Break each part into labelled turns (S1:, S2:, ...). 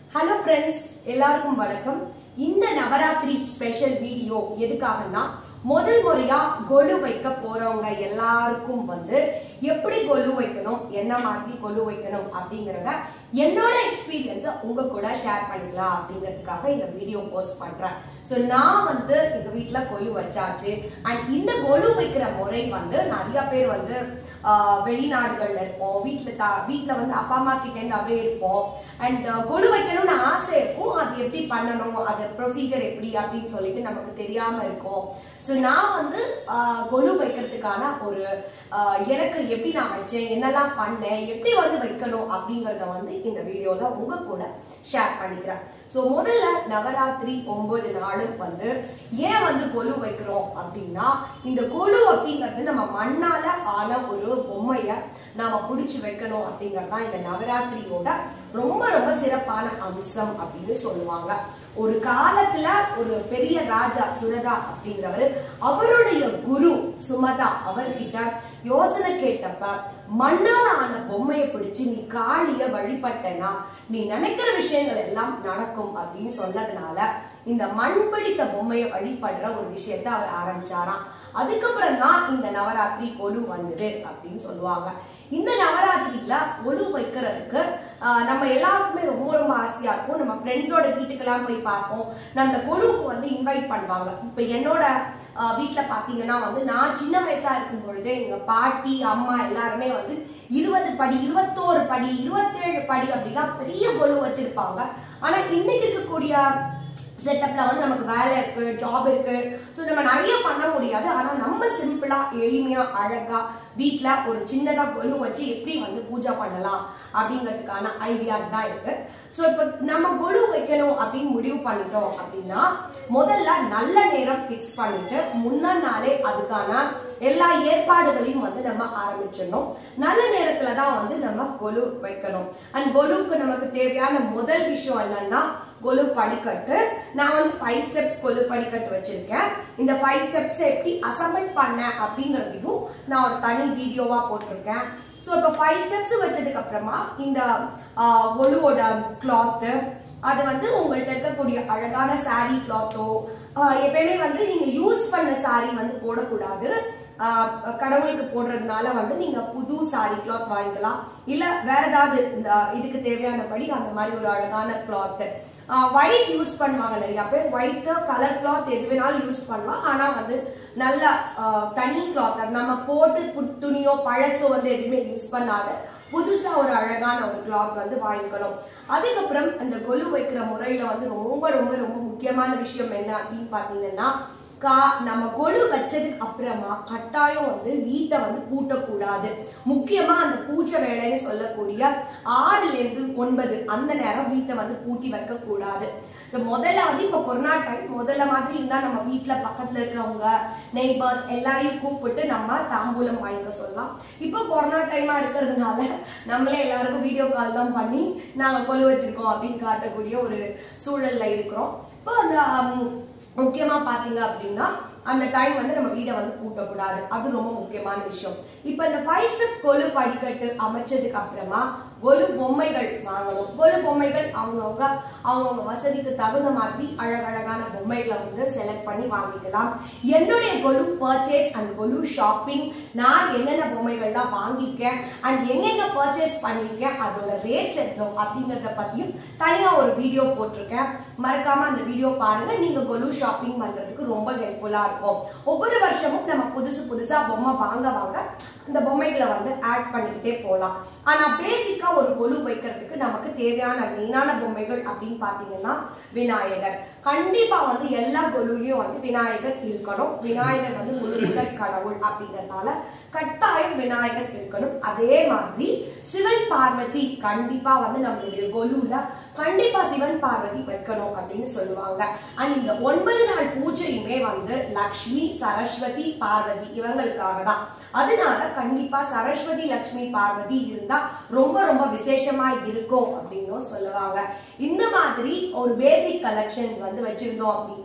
S1: hello friends எல்லாருக்கும் வணக்கம் இந்த நவராத்திரி ஸ்பெஷல் வீடியோ எதுக்காகன்னா முதல் முறையா கொலு வைக்க போறவங்க எல்லாருக்கும் வந்து எப்படி கொலு வைக்கணும் என்ன மாதிரி கொலு வைக்கணும் அப்படிங்கறத என்னோட எக்ஸ்பீரியன்ஸை உங்க கூட ஷேர் பண்ணிக்கலாம் அப்படிங்கிறதுக்காக இந்த வீடியோ போஸ்ட் பண்றேன் ஸோ நான் வந்து எங்க வீட்ல கொலு வச்சாச்சு அண்ட் இந்த கொலு வைக்கிற முறை வந்து நிறைய பேர் வந்து ஆஹ், வெளிநாடுகள்ல இருப்போம் வீட்ல தா வீட்ல வந்து அப்பா அம்மா கிட்ட இருந்தாவே இருப்போம் அண்ட் கொலு வைக்கணும்னு ஆசை இருக்கும் அது எப்படி பண்ணணும் அது ப்ரொசீஜர் எப்படி அப்படின்னு சொல்லிட்டு நமக்கு தெரியாம இருக்கும் ஸோ நான் வந்து ஆஹ், கொலு வைக்கிறதுக்கான ஒரு ஆஹ், எனக்கு எப்படி நான் வச்சேன் என்னெல்லாம் பண்ணேன் எப்படி வந்து வைக்கணும் அப்படிங்கறத வந்து இந்த வீடியோல உங்க கூட ஷேர் பண்ணிக்கிறேன் ஸோ முதல்ல நவராத்திரி ஒன்பது நாளும் வந்து ஏன் வந்து கொலு வைக்கிறோம் அப்படின்னா இந்த கொலு அப்படிங்கிறது நம்ம மண்ணால ஆன ஒரு பொம்மைய நாம புடிச்சு வைக்கணும் அப்படிங்கிறது தான் இந்த நவராத்திரியோட ரொம்ப ரொம்ப சிறப்பான அம்சம் அப்படின்னு சொல்லுவாங்க ஒரு காலத்துல ஒரு பெரிய ராஜா சுரதா அப்படிங்கிறவர் அவருடைய குரு சுமதா அவர்கிட்ட யோசனை கேட்டப்ப மண்ணால ஆன பொம்மையை பிடிச்சு நீ காளிய வழிபட்டனா நீ நினைக்கிற விஷயங்கள் எல்லாம் நடக்கும் அப்படின்னு சொன்னதுனால இந்த மண் பிடித்த பொம்மையை வழிபடுற ஒரு விஷயத்த அவர் ஆரம்பிச்சாராம் அதுக்கப்புறம் தான் இந்த நவராத்திரி கொலு வந்தது அப்படின்னு சொல்லுவாங்க இந்த நவராத்திரியில ஒழு வைக்கிறதுக்கு ஆஹ், நம்ம எல்லாருக்குமே ரொம்ப ரொம்ப ஆசையா இருக்கும் நம்ம ஃப்ரெண்ட்ஸோட வீட்டுக்கெல்லாம் போய் பார்ப்போம் நான் அந்த கொழுவுக்கு வந்து இன்வைட் பண்ணுவாங்க இப்ப என்னோட ஆஹ், வீட்ல பாத்தீங்கன்னா வந்து நான் சின்ன வயசா இருக்கும் பொழுது எங்க பாட்டி அம்மா எல்லாருமே வந்து இருபது படி இருபத்தோரு படி இருபத்தேழு படி அப்படிலாம் பெரிய கொழு வச்சிருப்பாங்க ஆனா இன்னைக்கு இருக்கக்கூடிய செட்டப்ல வந்து நமக்கு வேலை இருக்கு ஜாப் இருக்கு ஸோ நம்ம நிறைய பண்ண முடியாது ஆனா நம்ம சிம்பிளா எளிமையா அழகா வீட்ல ஒரு சின்னதா கொலு வச்சு எப்படி வந்து பூஜை பண்ணலாம் அப்படிங்கிறதுக்கான ஐடியாஸ் தான் இருக்கு ஸோ இப்போ நம்ம கொலு வைக்கணும் அப்படின்னு முடிவு பண்ணிட்டோம் அப்படின்னா முதல்ல நல்ல நேரம் ஃபிக்ஸ் பண்ணிட்டு முன்னா நாளே அதுக்கான எல்லா ஏற்பாடுகளையும் வந்து நம்ம ஆரம்பிச்சிடணும் நல்ல நேரத்துல தான் வந்து நம்ம கொலு வைக்கணும் அண்ட் கொலுவுக்கு நமக்கு தேவையான முதல் விஷயம் என்னன்னா கொலு படிக்கட்டு நான் வந்து ஃபைவ் ஸ்டெப்ஸ் கொலு படிக்கட்டு வச்சிருக்கேன் இந்த ஃபைவ் ஸ்டெப்ஸ் எப்படி அசம்பிள் பண்ணேன் அப்படிங்கிறதையும் நான் ஒரு தனி வீடியோவா போட்டிருக்கேன் ஸோ இப்போ ஃபைவ் ஸ்டெப்ஸ் வச்சதுக்கு அப்புறமா இந்த ஆஹ், கொலுவோட கிளாத்து அது வந்து உங்கள்ட்ட இருக்கக்கூடிய அழகான saree கிளாத்தோ எப்பயுமே வந்து நீங்க யூஸ் பண்ண saree வந்து போடக்கூடாது ஆஹ் கடவுளுக்கு போடுறதுனால வந்து நீங்க புது saree கிளாத் வாங்கிக்கலாம் இல்ல வேற ஏதாவது இந்த இதுக்கு தேவையானபடி அந்த மாதிரி ஒரு அழகான கிளாத் ஒயிட் யூஸ் பண்ணுவாங்க நிறைய பேர் ஒயிட் கலர் கிளாத் எது வேணாலும் யூஸ் பண்ணலாம் ஆனா வந்து நல்ல ஆஹ் தனி கிளாத் அது நம்ம போட்டு பு- துணியோ பழசோ வந்து எதுவுமே யூஸ் பண்ணாத புதுசா ஒரு அழகான ஒரு கிளாத் வந்து வாங்கிக்கணும் அதுக்கப்புறம் அந்த கொலு வைக்கிற முறையில வந்து ரொம்ப ரொம்ப ரொம்ப முக்கியமான விஷயம் என்ன அப்படின்னு பாத்தீங்கன்னா கா நம்ம கொலு வச்சதுக்கு அப்புறமா கட்டாயம் வந்து வீட்டை வந்து பூட்டக்கூடாது முக்கியமா அந்த பூஜை வேலைன்னு சொல்லக்கூடிய ஆறுல இருந்து ஒன்பது அந்த நேரம் வீட்டை வந்து பூட்டி வைக்க கூடாது ஸோ முதல்ல வந்து இப்போ கொரோனா டைம் முதல்ல மாதிரி இருந்தா நம்ம வீட்ல பக்கத்துல இருக்கிறவங்க நெய்பர்ஸ் எல்லாரையும் கூப்பிட்டு நம்ம தாம்பூலம் வாங்கிக்க சொல்லலாம் இப்போ கொரோனா டைமா இருக்கிறதுனால நம்மளே எல்லாருக்கும் வீடியோ கால் தான் பண்ணி நாங்க கொலு வச்சிருக்கோம் அப்படின்னு காட்டக்கூடிய ஒரு சூழல்ல இருக்கிறோம் இப்போ அந்த ஹம், முக்கியமா பாத்தீங்க அப்படின்னா அந்த டைம் வந்து நம்ம வீடை வந்து பூட்டக்கூடாது அது ரொம்ப முக்கியமான விஷயம் இப்போ இந்த ஃபைவ் ஸ்டெப் கொலு படிக்கட்டு அமைச்சதுக்கு அப்புறமா கொலு பொம்மைகள் வாங்கணும் கொலு பொம்மைகள் அவங்கவுங்க அவங்கவுங்க வசதிக்கு தகுந்த மாதிரி அழகழகான பொம்மைகளை வந்து செலக்ட் பண்ணி வாங்கிக்கலாம் என்னுடைய Golu purchase and Golu shopping நான் என்னென்ன பொம்மைகள்லாம் வாங்கியிருக்கேன் அண்ட் எங்கெங்க பர்ச்சேஸ் பண்ணியிருக்கேன் அதோட ரேட்ஸ் எவ்வளோ அப்படிங்கிறத பத்தியும் தனியா ஒரு வீடியோ போட்டிருக்கேன் மறக்காம அந்த வீடியோ பாருங்க நீங்க கொலு ஷாப்பிங் பண்றதுக்கு ரொம்ப ஹெல்ப்ஃபுல்லா இருக்கும் ஒவ்வொரு வருஷமும் நம்ம புதுசு புதுசா பொம்மை வாங்க வாங்க அந்த பொம்மைகளை வந்து ஆட் பண்ணிக்கிட்டே போகலாம் ஆனா பேசிக்கா ஒரு கொலு வைக்கிறதுக்கு நமக்கு தேவையான மெயினான பொம்மைகள் அப்படின்னு பாத்தீங்கன்னா விநாயகர் கண்டிப்பா வந்து எல்லா கொலுலையும் வந்து விநாயகர் இருக்கணும் விநாயகர் வந்து முழுமுதல் கடவுள் அப்படிங்கறதுனால கட்டாயம் விநாயகர் இருக்கணும் அதே மாதிரி சிவன் பார்வதி கண்டிப்பா வந்து நம்மளுடைய கொலுல கண்டிப்பா சிவன் பார்வதி வைக்கணும் அப்படின்னு சொல்லுவாங்க அண்ட் இந்த ஒன்பது நாள் பூஜையுமே வந்து லக்ஷ்மி சரஸ்வதி பார்வதி இவங்களுக்காக தான் அதனால கண்டிப்பா சரஸ்வதி லக்ஷ்மி பார்வதி இருந்தா ரொம்ப ரொம்ப விசேஷமா இருக்கும் அப்படின்னும் சொல்லுவாங்க இந்த மாதிரி ஒரு பேசிக் கலெக்ஷன்ஸ் வந்து வச்சிருந்தோம் அப்படின்னா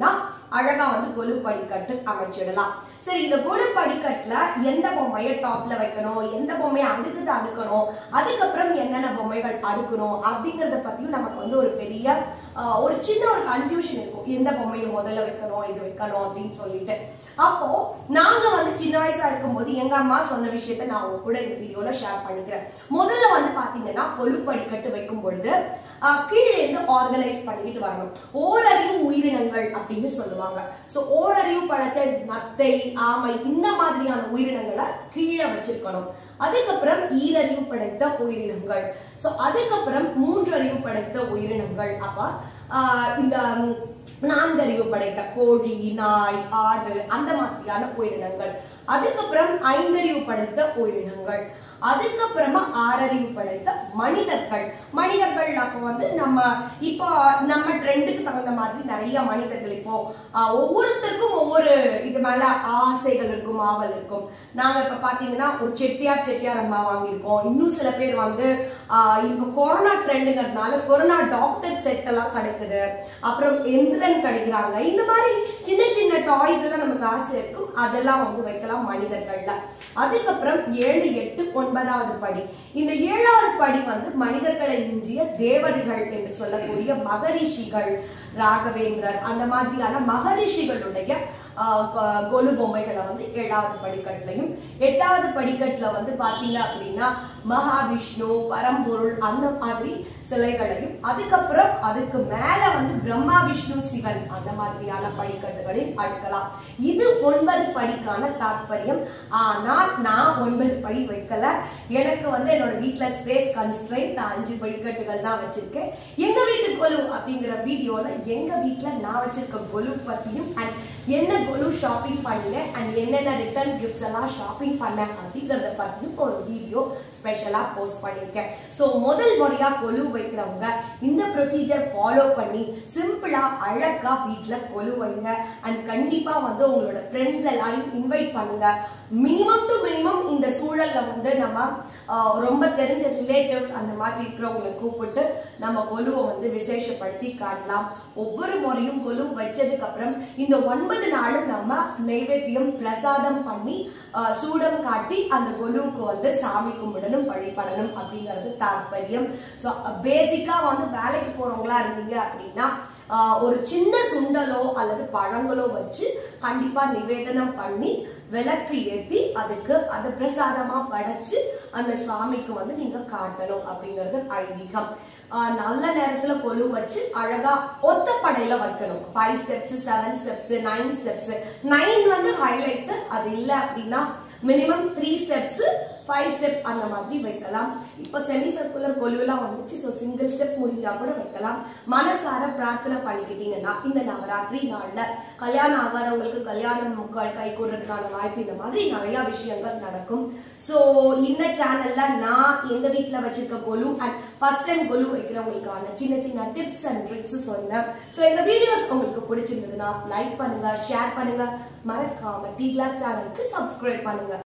S1: அழகா வந்து கொலு படிக்கட்டு அமைச்சிடலாம் சரி இந்த கொலு படிக்கட்டுல எந்த பொம்மையை டாப்ல வைக்கணும் எந்த பொம்மையை அடுக்குது அடுக்கணும் அதுக்கப்புறம் என்னென்ன பொம்மைகள் அடுக்கணும் அப்படிங்கறத பத்தியும் நமக்கு வந்து ஒரு பெரிய ஆஹ், ஒரு சின்ன ஒரு கன்ஃபியூஷன் இருக்கும் எந்த பொம்மையை முதல்ல வைக்கணும் இது வைக்கணும் அப்படின்னு சொல்லிட்டு அப்போ நாங்க வந்து சின்ன வயசா இருக்கும்போது எங்க அம்மா சொன்ன விஷயத்த நான் உங்க கூட இந்த வீடியோல ஷேர் பண்ணிக்கிறேன் முதல்ல வந்து பாத்தீங்கன்னா கொலு படிக்கட்டு வைக்கும் பொழுது ஆஹ், கீழே இருந்து ஆர்கனைஸ் பண்ணிக்கிட்டு வரணும் ஓரறிவு உயிரினங்கள் அப்படின்னு சொல்லுவாங்க சோ ஓரறிவு படைச்ச நத்தை ஆமை இந்த மாதிரியான உயிரினங்களை கீழே வச்சிருக்கணும் அதுக்கப்புறம் ஈரறிவு படைத்த உயிரினங்கள் சோ அதுக்கப்புறம் மூன்றறிவு படைத்த உயிரினங்கள் அப்ப ஆஹ், இந்த ம், நான்கறிவு படைத்த கோழி நாய் ஆடு அந்த மாதிரியான உயிரினங்கள் அதுக்கப்புறம் ஐந்தறிவு படைத்த உயிரினங்கள் அதுக்கப்புறமா ஆறறிவு படைத்த மனிதர்கள் மனிதர்கள் அப்போ வந்து நம்ம இப்போ நம்ம ட்ரெண்டுக்கு தகுந்த மாதிரி நிறைய மனிதர்கள் இப்போ ஆஹ், ஒவ்வொருத்தருக்கும் ஒவ்வொரு இது மேல ஆசைகள் இருக்கும் ஆவல் இருக்கும் நாங்க இப்ப பாத்தீங்கன்னா ஒரு செட்டியார் செட்டியார் அம்மா வாங்கியிருக்கோம் இன்னும் சில பேர் வந்து ஆஹ், இப்போ கொரோனா ட்ரெண்டுங்கிறதுனால கொரோனா டாக்டர் செட் எல்லாம் கிடைக்குது அப்புறம் எந்திரன் கிடைக்கிறாங்க இந்த மாதிரி சின்ன சின்ன டாய்ஸ் எல்லாம் நமக்கு ஆசை இருக்கும் அதெல்லாம் வந்து வைக்கலாம் மனிதர்கள்ல அதுக்கப்புறம் ஏழு எட்டு ஒன்பதாவது படி இந்த ஏழாவது படி வந்து மனிதர்களை மிஞ்சிய தேவர்கள் என்று சொல்லக்கூடிய மகரிஷிகள் ராகவேந்திரர் அந்த மாதிரியான மகரிஷிகளுடைய ஆஹ், கொ- கொலு பொம்மைகளை வந்து ஏழாவது படிக்கட்டுலையும் எட்டாவது படிக்கட்டுல வந்து பாத்தீங்க அப்படின்னா மகாவிஷ்ணு பரம்பொருள் அந்த மாதிரி சிலைகளையும் அதுக்கப்புறம் அதுக்கு மேல வந்து பிரம்மா விஷ்ணு சிவன் அந்த மாதிரியான படிக்கட்டுகளையும் அடுக்கலாம் இது ஒன்பது படிக்கான தாற்பயம் ஆனால் நான் ஒன்பது படி வைக்கல எனக்கு வந்து என்னோட வீட்ல ஸ்பேஸ் கன்ஸ்ட்ரெயின் நான் அஞ்சு படிக்கட்டுகள் தான் வச்சிருக்கேன் எங்க வீட்டு கொலு அப்படிங்கிற வீடியோல எங்க வீட்ல நான் வச்சிருக்க கொலு பத்தியும் அண்ட் என்ன கொலு ஷாப்பிங் பண்ணேன் அண்ட் என்னென்ன ரிட்டர்ன் கிஃப்ட்ஸ் எல்லாம் ஷாப்பிங் பண்ணேன் அப்படிங்கறத பத்தியும் ஒரு வீடியோ ஸ்பெஷலா போஸ்ட் பண்ணியிருக்கேன் ஸோ முதல் முறையா கொலு வைக்கிறவங்க இந்த ப்ரொசீஜர் ஃபாலோ பண்ணி சிம்பிளா அழகா வீட்ல கொலு வைங்க அண்ட் கண்டிப்பா வந்து உங்களோட ஃப்ரெண்ட்ஸ் எல்லாரையும் இன்வைட் பண்ணுங்க மினிமம் டு மினிமம் இந்த சூழல்ல வந்து நம்ம ஆஹ், ரொம்ப தெரிஞ்ச ரிலேட்டிவ்ஸ் அந்த மாதிரி இருக்கிறவங்களை கூப்பிட்டு நம்ம கொலுவை வந்து விசேஷப்படுத்தி காட்டலாம் ஒவ்வொரு முறையும் கொலு வச்சதுக்கு அப்புறம் இந்த ஒன்பது நாளும் நம்ம நைவேத்தியம் பிரசாதம் பண்ணி ஆஹ், சூடம் காட்டி அந்த கொலுவுக்கு வந்து சாமி கும்பிடணும் வழிபடணும் அப்படிங்கிறது தாற்பயம் ஸோ பேசிக்கா வந்து வேலைக்கு போறவங்களா இருந்தீங்க அப்படின்னா ஆஹ், ஒரு சின்ன சுண்டலோ அல்லது பழங்களோ வச்சு கண்டிப்பா நிவேதனம் பண்ணி விளக்கு ஏத்தி அதுக்கு அதை பிரசாதமா படைச்சு அந்த சுவாமிக்கு வந்து நீங்க காட்டணும் அப்படிங்கிறது ஐதீகம் ஆஹ் நல்ல நேரத்துல கொலு வச்சு அழகா ஒத்த படையில வைக்கணும் five steps seven steps nine steps nine வந்து ஹைலைட் அது இல்ல அப்படின்னா minimum three steps five step அந்த மாதிரி வைக்கலாம் இப்போ செமி சர்க்குலர் கொலுவெல்லாம் வந்துச்சு ஸோ சிங்கிள் ஸ்டெப் முடிஞ்சா கூட வைக்கலாம் மனசார பிரார்த்தனை பண்ணிக்கிட்டீங்கன்னா இந்த நவராத்திரி நாள்ல கல்யாணம் ஆகாதவங்களுக்கு கல்யாணம் க- கை கூடுறதுக்கான வாய்ப்பு இந்த மாதிரி நிறைய விஷயங்கள் நடக்கும் ஸோ இந்த சேனல்ல நான் எங்க வீட்ல வச்சிருக்க Golu and first time Golu வைக்கிறவங்களுக்கான சின்ன சின்ன டிப்ஸ் அண்ட் ட்ரிக்ஸ் சொன்னேன் ஸோ இந்த வீடியோஸ் உங்களுக்கு பிடிச்சிருந்ததுன்னா லைக் பண்ணுங்க ஷேர் பண்ணுங்க மறக்காம டி கிளாஸ் சேனலுக்கு சப்ஸ்கிரைப் பண்ணுங்க